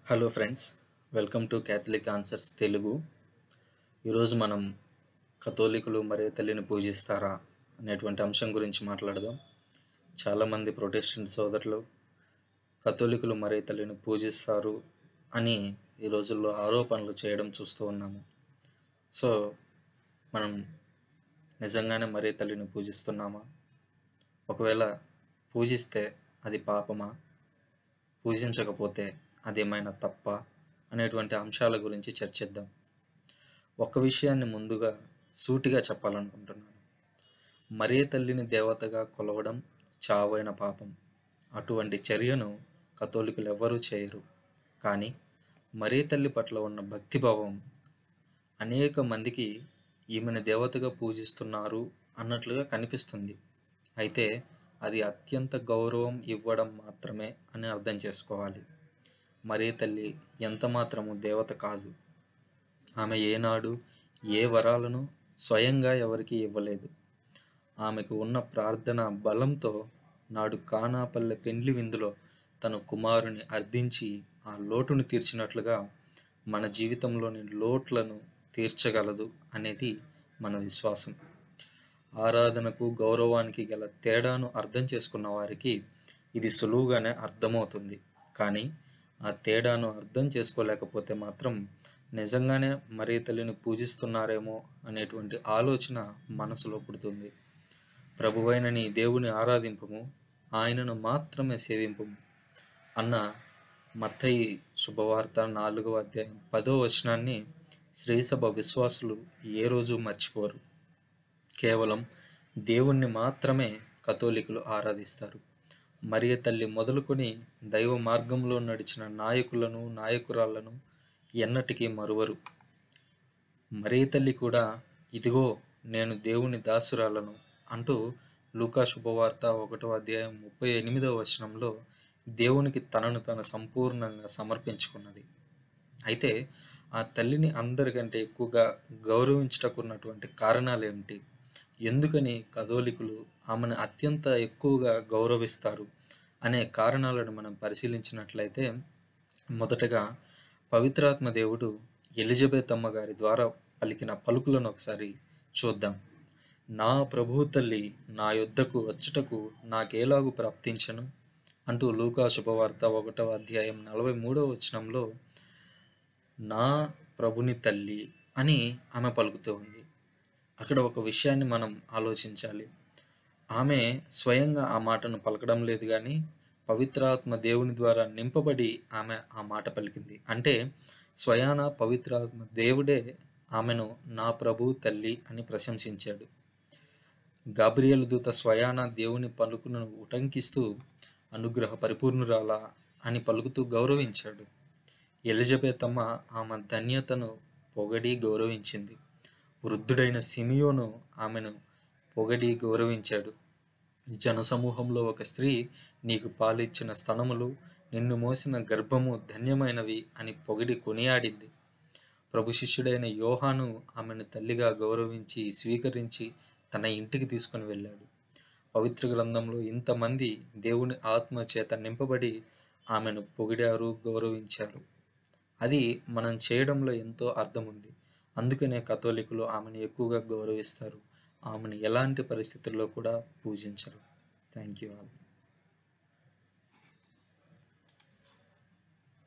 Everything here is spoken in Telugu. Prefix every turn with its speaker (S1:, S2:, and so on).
S1: hello friends welcome to Catholic answers Telugu ఈరోజు మనం కథోలికులు మరే తల్లిని పూజిస్తారా అనేటువంటి అంశం గురించి మాట్లాడదాం చాలామంది ప్రొటెస్టెంట్ సోదరులు కథోలికులు మరే తల్లిని పూజిస్తారు అని ఈ రోజుల్లో ఆరోపణలు చేయడం చూస్తూ ఉన్నాము సో మనం నిజంగానే మరే తల్లిని పూజిస్తున్నామా ఒకవేళ పూజిస్తే అది పాపమా పూజించకపోతే అదేమైనా తప్ప అనేటువంటి అంశాల గురించి చర్చిద్దాం ఒక విషయాన్ని ముందుగా సూటిగా చెప్పాలనుకుంటున్నాను మరే తల్లిని దేవతగా కొలవడం చావైన పాపం అటువంటి చర్యను కథోలికులు ఎవ్వరూ చేయరు కానీ మరే తల్లి పట్ల ఉన్న భక్తిభావం అనేక మందికి ఈమెను దేవతగా పూజిస్తున్నారు అన్నట్లుగా కనిపిస్తుంది అయితే అది అత్యంత గౌరవం ఇవ్వడం మాత్రమే అని అర్థం చేసుకోవాలి మరే తల్లి ఎంత మాత్రము దేవత కాదు ఆమె ఏనాడు ఏ వరాలను స్వయంగా ఎవరికి ఇవ్వలేదు ఆమెకు ఉన్న ప్రార్థన బలంతో నాడు కానాపల్లె పెండ్లి విందులో తన కుమారుని అర్థించి ఆ లోటును తీర్చినట్లుగా మన జీవితంలోని లోట్లను తీర్చగలదు అనేది మన విశ్వాసం ఆరాధనకు గౌరవానికి గల తేడాను అర్థం చేసుకున్న వారికి ఇది సులువుగానే అర్థమవుతుంది కానీ ఆ తేడాను అర్థం చేసుకోలేకపోతే మాత్రం నిజంగానే మరీ తల్లిని పూజిస్తున్నారేమో అనేటువంటి ఆలోచన మనసులో పుడుతుంది ప్రభువైన నీ దేవుని ఆరాధింపము ఆయనను మాత్రమే సేవింపము అన్న మత్తయి శుభవార్త నాలుగవ అధ్యాయం పదో వచనాన్ని శ్రీసభ విశ్వాసులు ఏ రోజు మర్చిపోరు కేవలం దేవుణ్ణి మాత్రమే కథోలికులు ఆరాధిస్తారు మరియ తల్లి మొదలుకొని దైవ మార్గంలో నడిచిన నాయకులను నాయకురాళ్లను ఎన్నటికీ మరువరు మరీ తల్లి కూడా ఇదిగో నేను దేవుని దాసురాలను అంటూ లూకా శుభవార్త ఒకటో అధ్యాయం ముప్పై ఎనిమిదవ వచనంలో దేవునికి తనను తను సంపూర్ణంగా సమర్పించుకున్నది అయితే ఆ తల్లిని అందరికంటే ఎక్కువగా గౌరవించటకున్నటువంటి కారణాలు ఏమిటి ఎందుకని కథోలికులు ఆమెను అత్యంత ఎక్కువగా గౌరవిస్తారు అనే కారణాలను మనం పరిశీలించినట్లయితే మొదటగా పవిత్రాత్మ దేవుడు ఎలిజబెత్ అమ్మ గారి ద్వారా పలికిన పలుకులను ఒకసారి చూద్దాం నా ప్రభు తల్లి నా యొద్దకు వచ్చుటకు నాకేలాగు ప్రాప్తించను అంటూ లూకా శుభవార్త ఒకటవ అధ్యాయం నలభై మూడవ వచనంలో నా ప్రభుని తల్లి అని ఆమె పలుకుతూ ఉంది అక్కడ ఒక విషయాన్ని మనం ఆలోచించాలి ఆమె స్వయంగా ఆ మాటను పలకడం లేదు కానీ పవిత్రాత్మ దేవుని ద్వారా నింపబడి ఆమె ఆ మాట పలికింది అంటే స్వయాన పవిత్రాత్మ దేవుడే ఆమెను నా ప్రభు తల్లి అని ప్రశంసించాడు గాబ్రియల్ దూత స్వయాన దేవుని పలుకును ఉటంకిస్తూ అనుగ్రహ పరిపూర్ణురాలా అని పలుకుతూ గౌరవించాడు ఎలిజబెత్ అమ్మ ఆమె ధన్యతను పొగడి గౌరవించింది వృద్ధుడైన సిమియోను ఆమెను పొగడి గౌరవించాడు జనసమూహంలో ఒక స్త్రీ నీకు పాలిచ్చిన స్తనములు నిన్ను మోసిన గర్భము ధన్యమైనవి అని పొగిడి కొనియాడింది ప్రభు శిష్యుడైన యోహాను ఆమెను తల్లిగా గౌరవించి స్వీకరించి తన ఇంటికి తీసుకుని వెళ్ళాడు పవిత్ర గ్రంథంలో ఇంతమంది దేవుని ఆత్మ చేత నింపబడి ఆమెను పొగిడారు గౌరవించారు అది మనం చేయడంలో ఎంతో అర్థం ఉంది అందుకనే కథోలికులు ఆమెను ఎక్కువగా గౌరవిస్తారు ఆమెను ఎలాంటి పరిస్థితుల్లో కూడా పూజించరు థ్యాంక్ యూ ఆల్